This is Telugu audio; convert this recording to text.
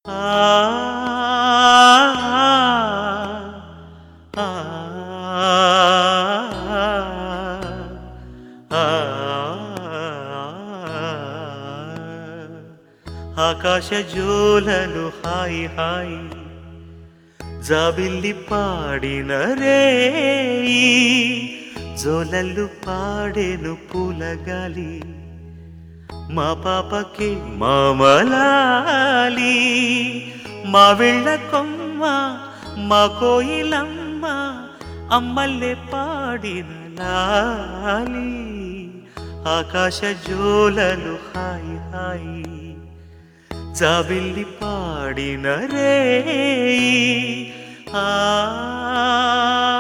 ఆ ఆ ఆ ఆకాశ జోలలు హాయి హాయి జాబిల్లి పాడిన రే జోలల్లు పాడేను పూలగాలి మా పాపకి మామలాలి మా వెళ్ళ కొమ్మ మా కోయిలమ్మ అమ్మల్లే పాడిన లాలి ఆకాశ జోలలు హాయి హాయి జాబిల్లి పాడిన రే ఆ